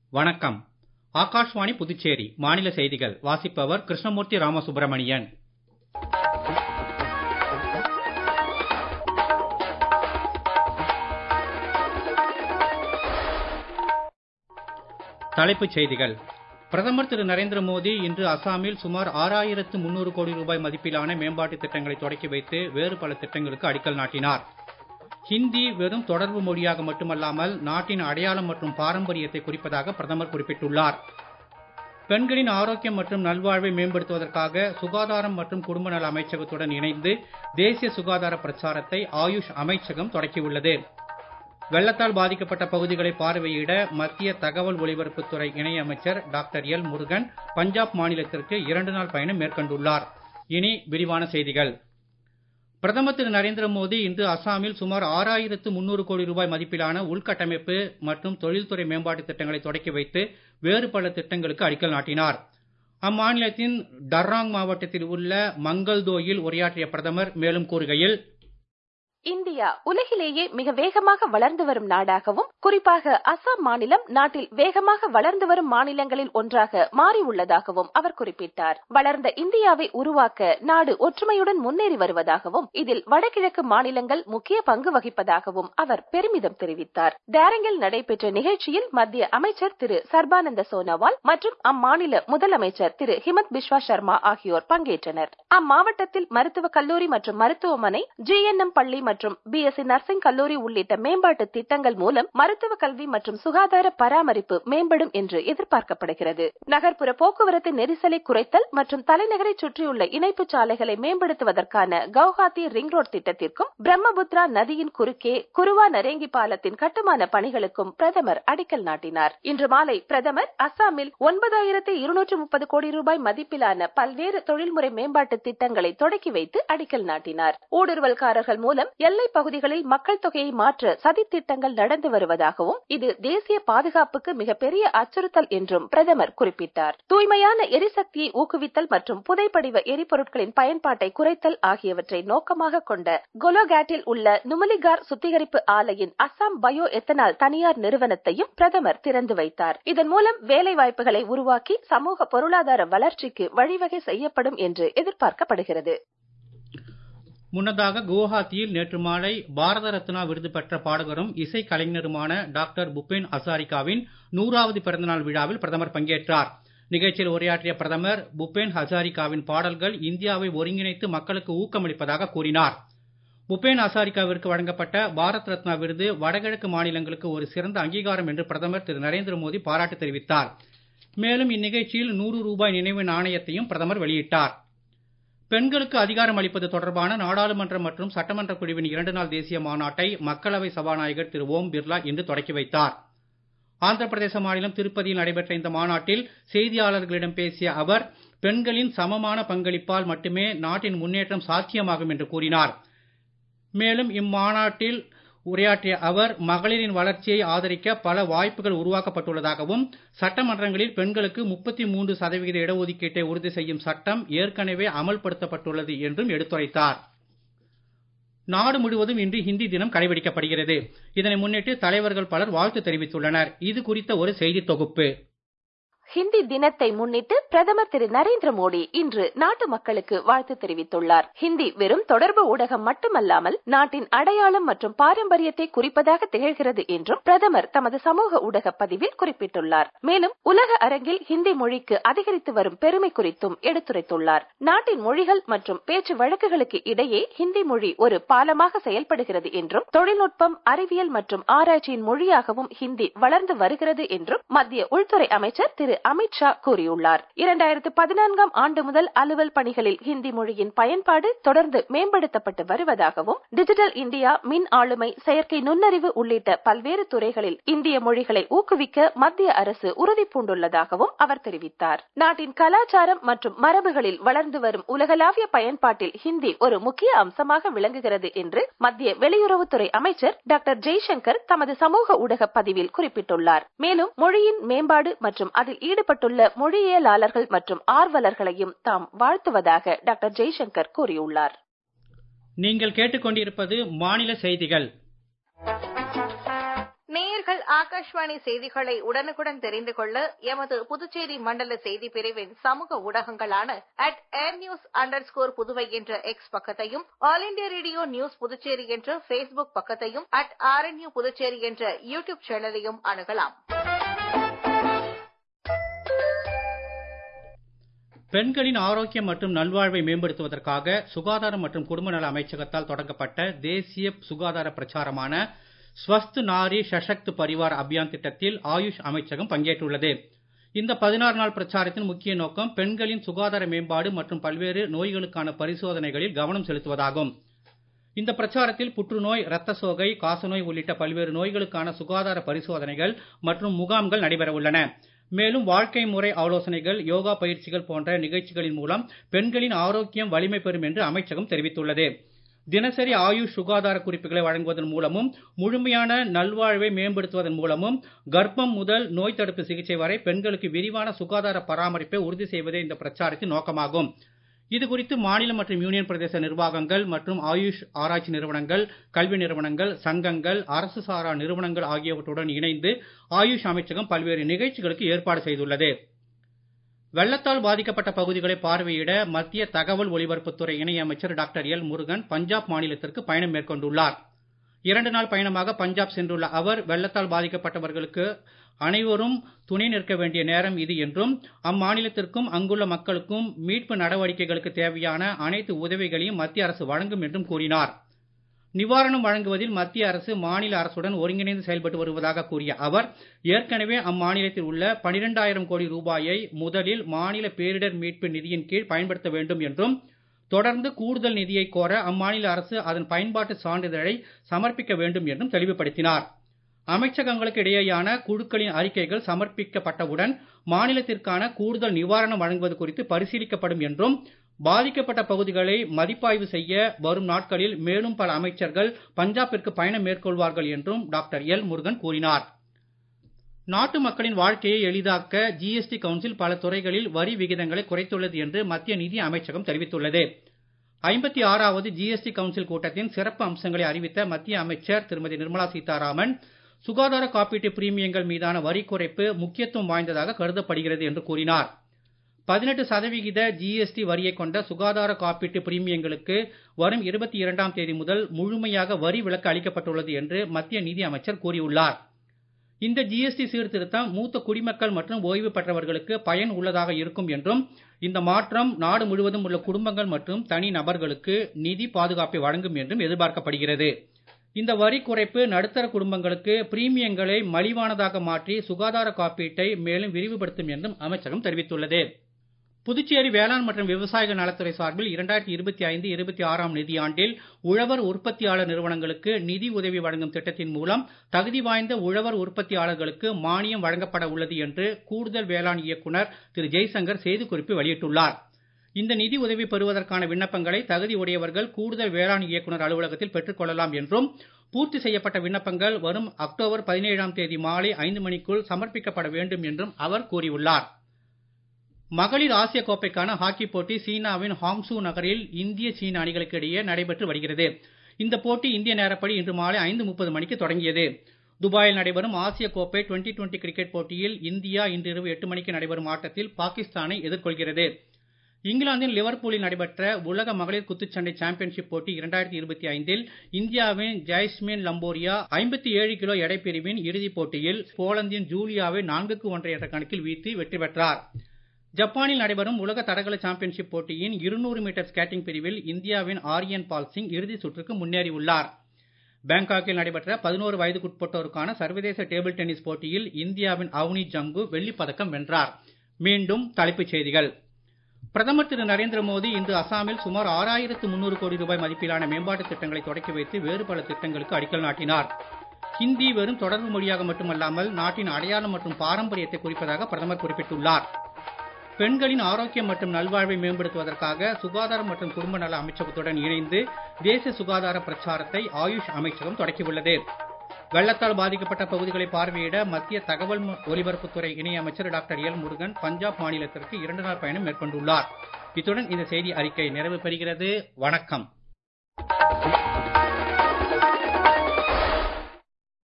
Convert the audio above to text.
வணக்கம் ஆகாஷ்வாணி புதுச்சேரி மாநில செய்திகள் வாசிப்பவர் கிருஷ்ணமூர்த்தி ராமசுப்ரமணியன் தலைப்புச் செய்திகள் பிரதமர் திரு நரேந்திர மோடி இன்று அசாமில் சுமார் ஆறாயிரத்து முன்னூறு கோடி ரூபாய் மதிப்பிலான மேம்பாட்டுத் திட்டங்களை தொடக்கி வைத்து வேறு பல திட்டங்களுக்கு அடிக்கல் நாட்டினார் ஹிந்தி வெறும் தொடர்பு மொழியாக மட்டுமல்லாமல் நாட்டின் அடையாளம் மற்றும் பாரம்பரியத்தை குறிப்பதாக பிரதமர் குறிப்பிட்டுள்ளார் பெண்களின் ஆரோக்கியம் மற்றும் நல்வாழ்வை மேம்படுத்துவதற்காக சுகாதாரம் மற்றும் குடும்ப நல அமைச்சகத்துடன் இணைந்து தேசிய சுகாதார பிரச்சாரத்தை ஆயுஷ் அமைச்சகம் தொடக்கியுள்ளது வெள்ளத்தால் பாதிக்கப்பட்ட பகுதிகளை பார்வையிட மத்திய தகவல் ஒலிபரப்புத்துறை இணையமைச்சர் டாக்டர் எல் முருகன் பஞ்சாப் மாநிலத்திற்கு இரண்டு நாள் பயணம் மேற்கொண்டுள்ளார் இனி விரிவான செய்திகள் பிரதமர் திரு நரேந்திர மோடி இன்று அசாமில் சுமார் ஆறாயிரத்து முன்னூறு கோடி ரூபாய் மதிப்பிலான உள்கட்டமைப்பு மற்றும் தொழில்துறை மேம்பாட்டு திட்டங்களை தொடக்கி வைத்து வேறு பல திட்டங்களுக்கு அடிக்கல் நாட்டினார் அம்மாநிலத்தின் டர்ராங் மாவட்டத்தில் உள்ள மங்கல்தோயில் உரையாற்றிய பிரதமர் மேலும் கூறுகையில் இந்தியா உலகிலேயே மிக வேகமாக வளர்ந்து வரும் நாடாகவும் குறிப்பாக அசாம் மாநிலம் நாட்டில் வேகமாக வளர்ந்து வரும் மாநிலங்களில் ஒன்றாக மாறி உள்ளதாகவும் அவர் குறிப்பிட்டார் வளர்ந்த இந்தியாவை உருவாக்க நாடு ஒற்றுமையுடன் முன்னேறி வருவதாகவும் இதில் வடகிழக்கு மாநிலங்கள் முக்கிய பங்கு வகிப்பதாகவும் அவர் பெருமிதம் தெரிவித்தார் டேரங்கில் நடைபெற்ற நிகழ்ச்சியில் மத்திய அமைச்சர் திரு சர்பானந்த சோனோவால் மற்றும் அம்மாநில முதலமைச்சர் திரு ஹிமந்த் பிஸ்வா சர்மா ஆகியோர் பங்கேற்றனர் அம்மாவட்டத்தில் மருத்துவக் கல்லூரி மற்றும் மருத்துவமனை ஜிஎன்எம் பள்ளி மற்றும் பிஎஸ்சி நர்சிங் கல்லூரி உள்ளிட்ட மேம்பாட்டு திட்டங்கள் மூலம் மருத்துவ கல்வி மற்றும் சுகாதார பராமரிப்பு மேம்படும் என்று எதிர்பார்க்கப்படுகிறது நகர்ப்புற போக்குவரத்து நெரிசலை குறைத்தல் மற்றும் தலைநகரை சுற்றியுள்ள இணைப்பு சாலைகளை மேம்படுத்துவதற்கான கவுஹாத்தி ரிங் ரோட் திட்டத்திற்கும் பிரம்மபுத்ரா நதியின் குறுக்கே குருவா நரேங்கி பாலத்தின் கட்டுமான பணிகளுக்கும் பிரதமர் அடிக்கல் நாட்டினார் இன்று மாலை பிரதமர் அசாமில் ஒன்பதாயிரத்து இருநூற்று முப்பது கோடி ரூபாய் மதிப்பிலான பல்வேறு தொழில்முறை மேம்பாட்டு திட்டங்களை தொடக்கி வைத்து அடிக்கல் நாட்டினார் ஊடுருவல்காரர்கள் மூலம் எல்லை பகுதிகளில் மக்கள் தொகையை மாற்ற சதி திட்டங்கள் நடந்து வருவதாகவும் இது தேசிய பாதுகாப்புக்கு மிகப்பெரிய அச்சுறுத்தல் என்றும் பிரதமர் குறிப்பிட்டார் தூய்மையான எரிசக்தியை ஊக்குவித்தல் மற்றும் புதைப்படிவ எரிபொருட்களின் பயன்பாட்டை குறைத்தல் ஆகியவற்றை நோக்கமாக கொண்ட கொலோகேட்டில் உள்ள நுமலிகார் சுத்திகரிப்பு ஆலையின் அசாம் பயோ எத்தனால் தனியார் நிறுவனத்தையும் பிரதமர் திறந்து வைத்தார் இதன் மூலம் வேலை வாய்ப்புகளை உருவாக்கி சமூக பொருளாதார வளர்ச்சிக்கு வழிவகை செய்யப்படும் என்று எதிர்பார்க்கப்படுகிறது முன்னதாக குவஹாத்தியில் நேற்று மாலை பாரத ரத்னா விருது பெற்ற பாடகரும் இசை கலைஞருமான டாக்டர் புபேன் ஹசாரிகாவின் நூறாவது பிறந்தநாள் விழாவில் பிரதமர் பங்கேற்றார் நிகழ்ச்சியில் உரையாற்றிய பிரதமர் புபேன் ஹசாரிகாவின் பாடல்கள் இந்தியாவை ஒருங்கிணைத்து மக்களுக்கு ஊக்கமளிப்பதாக கூறினார் புபேன் ஹசாரிகாவிற்கு வழங்கப்பட்ட பாரத் ரத்னா விருது வடகிழக்கு மாநிலங்களுக்கு ஒரு சிறந்த அங்கீகாரம் என்று பிரதமர் திரு நரேந்திர மோடி பாராட்டு தெரிவித்தார் மேலும் இந்நிகழ்ச்சியில் நூறு ரூபாய் நினைவு நாணயத்தையும் பிரதமர் வெளியிட்டார் பெண்களுக்கு அதிகாரம் அளிப்பது தொடர்பான நாடாளுமன்ற மற்றும் சட்டமன்ற குழுவின் இரண்டு நாள் தேசிய மாநாட்டை மக்களவை சபாநாயகர் திரு ஓம் பிர்லா இன்று தொடக்கி வைத்தார் ஆந்திர பிரதேச மாநிலம் திருப்பதியில் நடைபெற்ற இந்த மாநாட்டில் செய்தியாளர்களிடம் பேசிய அவர் பெண்களின் சமமான பங்களிப்பால் மட்டுமே நாட்டின் முன்னேற்றம் சாத்தியமாகும் என்று கூறினார் மேலும் இம்மாநாட்டில் உரையாற்றிய அவர் மகளிரின் வளர்ச்சியை ஆதரிக்க பல வாய்ப்புகள் உருவாக்கப்பட்டுள்ளதாகவும் சட்டமன்றங்களில் பெண்களுக்கு முப்பத்தி மூன்று சதவிகித இடஒதுக்கீட்டை உறுதி செய்யும் சட்டம் ஏற்கனவே அமல்படுத்தப்பட்டுள்ளது என்றும் எடுத்துரைத்தார் நாடு முழுவதும் இன்று ஹிந்தி தினம் கடைபிடிக்கப்படுகிறது இதனை முன்னிட்டு தலைவர்கள் பலர் வாழ்த்து தெரிவித்துள்ளனர் இது குறித்த ஒரு செய்தி தொகுப்பு ஹிந்தி தினத்தை முன்னிட்டு பிரதமர் திரு நரேந்திர மோடி இன்று நாட்டு மக்களுக்கு வாழ்த்து தெரிவித்துள்ளார் ஹிந்தி வெறும் தொடர்பு ஊடகம் மட்டுமல்லாமல் நாட்டின் அடையாளம் மற்றும் பாரம்பரியத்தை குறிப்பதாக திகழ்கிறது என்றும் பிரதமர் தமது சமூக ஊடக பதிவில் குறிப்பிட்டுள்ளார் மேலும் உலக அரங்கில் ஹிந்தி மொழிக்கு அதிகரித்து வரும் பெருமை குறித்தும் எடுத்துரைத்துள்ளார் நாட்டின் மொழிகள் மற்றும் பேச்சு வழக்குகளுக்கு இடையே ஹிந்தி மொழி ஒரு பாலமாக செயல்படுகிறது என்றும் தொழில்நுட்பம் அறிவியல் மற்றும் ஆராய்ச்சியின் மொழியாகவும் ஹிந்தி வளர்ந்து வருகிறது என்றும் மத்திய உள்துறை அமைச்சர் திரு அமித்ஷா கூறியுள்ளார் இரண்டாயிரத்து பதினான்காம் ஆண்டு முதல் அலுவல் பணிகளில் ஹிந்தி மொழியின் பயன்பாடு தொடர்ந்து மேம்படுத்தப்பட்டு வருவதாகவும் டிஜிட்டல் இந்தியா மின் ஆளுமை செயற்கை நுண்ணறிவு உள்ளிட்ட பல்வேறு துறைகளில் இந்திய மொழிகளை ஊக்குவிக்க மத்திய அரசு உறுதி பூண்டுள்ளதாகவும் அவர் தெரிவித்தார் நாட்டின் கலாச்சாரம் மற்றும் மரபுகளில் வளர்ந்து வரும் உலகளாவிய பயன்பாட்டில் ஹிந்தி ஒரு முக்கிய அம்சமாக விளங்குகிறது என்று மத்திய வெளியுறவுத்துறை அமைச்சர் டாக்டர் ஜெய்சங்கர் தமது சமூக ஊடக பதிவில் குறிப்பிட்டுள்ளார் மேலும் மொழியின் மேம்பாடு மற்றும் அதில் ஈடுபட்டுள்ள மொழியியலாளர்கள் மற்றும் ஆர்வலர்களையும் தாம் வாழ்த்துவதாக டாக்டர் ஜெய்சங்கர் கூறியுள்ளார் நீங்கள் கேட்டுக்கொண்டிருப்பது மாநில செய்திகள் நேயர்கள் ஆகாஷ்வாணி செய்திகளை உடனுக்குடன் தெரிந்து கொள்ள எமது புதுச்சேரி மண்டல செய்தி பிரிவின் சமூக ஊடகங்களான at air news underscore Puduvai என்ற எக்ஸ் பக்கத்தையும் all India radio news Puducherry என்ற ஃபேஸ்புக் பக்கத்தையும் அட் ஆர்என்யூ புதுச்சேரி என்ற யூடியூப் சேனலையும் அணுகலாம் பெண்களின் ஆரோக்கியம் மற்றும் நல்வாழ்வை மேம்படுத்துவதற்காக சுகாதாரம் மற்றும் குடும்ப நல அமைச்சகத்தால் தொடங்கப்பட்ட தேசிய சுகாதார பிரச்சாரமான ஸ்வஸ்த் நாரி சஷக்த் பரிவார் அபியான் திட்டத்தில் ஆயுஷ் அமைச்சகம் பங்கேற்றுள்ளது இந்த பதினாறு நாள் பிரச்சாரத்தின் முக்கிய நோக்கம் பெண்களின் சுகாதார மேம்பாடு மற்றும் பல்வேறு நோய்களுக்கான பரிசோதனைகளில் கவனம் செலுத்துவதாகும் இந்த பிரச்சாரத்தில் புற்றுநோய் இரத்த சோகை காசநோய் உள்ளிட்ட பல்வேறு நோய்களுக்கான சுகாதார பரிசோதனைகள் மற்றும் முகாம்கள் நடைபெற உள்ளன மேலும் வாழ்க்கை முறை ஆலோசனைகள் யோகா பயிற்சிகள் போன்ற நிகழ்ச்சிகளின் மூலம் பெண்களின் ஆரோக்கியம் வலிமை பெறும் என்று அமைச்சகம் தெரிவித்துள்ளது தினசரி ஆயுஷ் சுகாதார குறிப்புகளை வழங்குவதன் மூலமும் முழுமையான நல்வாழ்வை மேம்படுத்துவதன் மூலமும் கர்ப்பம் முதல் நோய் தடுப்பு சிகிச்சை வரை பெண்களுக்கு விரிவான சுகாதார பராமரிப்பை உறுதி செய்வதே இந்த பிரச்சாரத்தின் நோக்கமாகும் இது குறித்து மாநில மற்றும் யூனியன் பிரதேச நிர்வாகங்கள் மற்றும் ஆயுஷ் ஆராய்ச்சி நிறுவனங்கள் கல்வி நிறுவனங்கள் சங்கங்கள் அரசு சாரா நிறுவனங்கள் ஆகியவற்றுடன் இணைந்து ஆயுஷ் அமைச்சகம் பல்வேறு நிகழ்ச்சிகளுக்கு ஏற்பாடு செய்துள்ளது வெள்ளத்தால் பாதிக்கப்பட்ட பகுதிகளை பார்வையிட மத்திய தகவல் ஒலிபரப்புத்துறை இணையமைச்சர் டாக்டர் எல் முருகன் பஞ்சாப் மாநிலத்திற்கு பயணம் மேற்கொண்டுள்ளார் இரண்டு நாள் பயணமாக பஞ்சாப் சென்றுள்ள அவர் வெள்ளத்தால் பாதிக்கப்பட்டவர்களுக்கு அனைவரும் துணை நிற்க வேண்டிய நேரம் இது என்றும் அம்மாநிலத்திற்கும் அங்குள்ள மக்களுக்கும் மீட்பு நடவடிக்கைகளுக்கு தேவையான அனைத்து உதவிகளையும் மத்திய அரசு வழங்கும் என்றும் கூறினார் நிவாரணம் வழங்குவதில் மத்திய அரசு மாநில அரசுடன் ஒருங்கிணைந்து செயல்பட்டு வருவதாக கூறிய அவர் ஏற்கனவே அம்மாநிலத்தில் உள்ள பனிரெண்டாயிரம் கோடி ரூபாயை முதலில் மாநில பேரிடர் மீட்பு நிதியின் கீழ் பயன்படுத்த வேண்டும் என்றும் தொடர்ந்து கூடுதல் நிதியை கோர அம்மாநில அரசு அதன் பயன்பாட்டு சான்றிதழை சமர்ப்பிக்க வேண்டும் என்றும் தெளிவுபடுத்தினார் அமைச்சகங்களுக்கு இடையேயான குழுக்களின் அறிக்கைகள் சமர்ப்பிக்கப்பட்டவுடன் மாநிலத்திற்கான கூடுதல் நிவாரணம் வழங்குவது குறித்து பரிசீலிக்கப்படும் என்றும் பாதிக்கப்பட்ட பகுதிகளை மதிப்பாய்வு செய்ய வரும் நாட்களில் மேலும் பல அமைச்சர்கள் பஞ்சாபிற்கு பயணம் மேற்கொள்வார்கள் என்றும் டாக்டர் எல் முருகன் கூறினார் நாட்டு மக்களின் வாழ்க்கையை எளிதாக்க ஜிஎஸ்டி கவுன்சில் பல துறைகளில் வரி விகிதங்களை குறைத்துள்ளது என்று மத்திய நிதி அமைச்சகம் தெரிவித்துள்ளது ஐம்பத்தி ஆறாவது ஜிஎஸ்டி கவுன்சில் கூட்டத்தின் சிறப்பு அம்சங்களை அறிவித்த மத்திய அமைச்சர் திருமதி நிர்மலா சீதாராமன் சுகாதார காப்பீட்டு பிரீமியங்கள் மீதான வரி குறைப்பு முக்கியத்துவம் வாய்ந்ததாக கருதப்படுகிறது என்று கூறினார் பதினெட்டு சதவிகித ஜிஎஸ்டி வரியை கொண்ட சுகாதார காப்பீட்டு பிரீமியங்களுக்கு வரும் இருபத்தி இரண்டாம் தேதி முதல் முழுமையாக வரி விலக்கு அளிக்கப்பட்டுள்ளது என்று மத்திய நிதி அமைச்சர் கூறியுள்ளார் இந்த ஜிஎஸ்டி சீர்திருத்தம் மூத்த குடிமக்கள் மற்றும் ஓய்வு பெற்றவர்களுக்கு பயன் உள்ளதாக இருக்கும் என்றும் இந்த மாற்றம் நாடு முழுவதும் உள்ள குடும்பங்கள் மற்றும் தனி நபர்களுக்கு நிதி பாதுகாப்பை வழங்கும் என்றும் எதிர்பார்க்கப்படுகிறது இந்த வரி குறைப்பு நடுத்தர குடும்பங்களுக்கு பிரீமியங்களை மலிவானதாக மாற்றி சுகாதார காப்பீட்டை மேலும் விரிவுபடுத்தும் என்றும் அமைச்சகம் தெரிவித்துள்ளது புதுச்சேரி வேளாண் மற்றும் விவசாயிகள் நலத்துறை சார்பில் இரண்டாயிரத்தி இருபத்தி ஐந்து இருபத்தி ஆறாம் நிதியாண்டில் உழவர் உற்பத்தியாளர் நிறுவனங்களுக்கு நிதி உதவி வழங்கும் திட்டத்தின் மூலம் தகுதி வாய்ந்த உழவர் உற்பத்தியாளர்களுக்கு மானியம் வழங்கப்பட உள்ளது என்று கூடுதல் வேளாண் இயக்குனர் திரு ஜெய்சங்கர் செய்திக்குறிப்பு வெளியிட்டுள்ளார் இந்த நிதி உதவி பெறுவதற்கான விண்ணப்பங்களை தகுதி உடையவர்கள் கூடுதல் வேளாண் இயக்குனர் அலுவலகத்தில் பெற்றுக் கொள்ளலாம் என்றும் பூர்த்தி செய்யப்பட்ட விண்ணப்பங்கள் வரும் அக்டோபர் பதினேழாம் தேதி மாலை ஐந்து மணிக்குள் சமர்ப்பிக்கப்பட வேண்டும் என்றும் அவர் கூறியுள்ளார் மகளிர் ஆசிய கோப்பைக்கான ஹாக்கி போட்டி சீனாவின் ஹாங்சூ நகரில் இந்திய சீன அணிகளுக்கு இடையே நடைபெற்று வருகிறது இந்த போட்டி இந்திய நேரப்படி இன்று மாலை ஐந்து முப்பது மணிக்கு தொடங்கியது துபாயில் நடைபெறும் ஆசிய கோப்பை டுவெண்டி டுவெண்டி கிரிக்கெட் போட்டியில் இந்தியா இன்றிரவு எட்டு மணிக்கு நடைபெறும் ஆட்டத்தில் பாகிஸ்தானை எதிர்கொள்கிறது இங்கிலாந்தின் லிவர்பூலில் நடைபெற்ற உலக மகளிர் குத்துச்சண்டை சாம்பியன்ஷிப் போட்டி இரண்டாயிரத்தி இருபத்தி ஐந்தில் இந்தியாவின் ஜெய்ஸ்மின் லம்போரியா ஐம்பத்தி ஏழு கிலோ எடை பிரிவின் இறுதிப் போட்டியில் போலந்தின் ஜூலியாவை நான்குக்கு ஒன்றை என்ற கணக்கில் வீழ்த்தி வெற்றி பெற்றார் ஜப்பானில் நடைபெறும் உலக தடகள சாம்பியன்ஷிப் போட்டியின் இருநூறு மீட்டர் ஸ்கேட்டிங் பிரிவில் இந்தியாவின் ஆரியன் பால் சிங் இறுதி சுற்றுக்கு முன்னேறியுள்ளார் பேங்காக்கில் நடைபெற்ற பதினோரு வயதுக்குட்பட்டோருக்கான சர்வதேச டேபிள் டென்னிஸ் போட்டியில் இந்தியாவின் அவுனி ஜங்கு வெள்ளிப் பதக்கம் வென்றார் மீண்டும் தலைப்புச் செய்திகள் பிரதமர் திரு நரேந்திர மோடி இன்று அசாமில் சுமார் ஆறாயிரத்து முன்னூறு கோடி ரூபாய் மதிப்பிலான மேம்பாட்டு திட்டங்களை தொடக்கி வைத்து வேறு பல திட்டங்களுக்கு அடிக்கல் நாட்டினார் ஹிந்தி வெறும் தொடர்பு மொழியாக மட்டுமல்லாமல் நாட்டின் அடையாளம் மற்றும் பாரம்பரியத்தை குறிப்பதாக பிரதமர் குறிப்பிட்டுள்ளார் பெண்களின் ஆரோக்கியம் மற்றும் நல்வாழ்வை மேம்படுத்துவதற்காக சுகாதாரம் மற்றும் குடும்ப நல அமைச்சகத்துடன் இணைந்து தேசிய சுகாதார பிரச்சாரத்தை ஆயுஷ் அமைச்சகம் தொடக்கியுள்ளது வெள்ளத்தால் பாதிக்கப்பட்ட பகுதிகளை பார்வையிட மத்திய தகவல் ஒலிபரப்புத்துறை இணையமைச்சர் டாக்டர் எல் முருகன் பஞ்சாப் மாநிலத்திற்கு இரண்டு நாள் பயணம் மேற்கொண்டுள்ளார் இத்துடன் இந்த செய்தி அறிக்கை நிறைவு பெறுகிறது வணக்கம்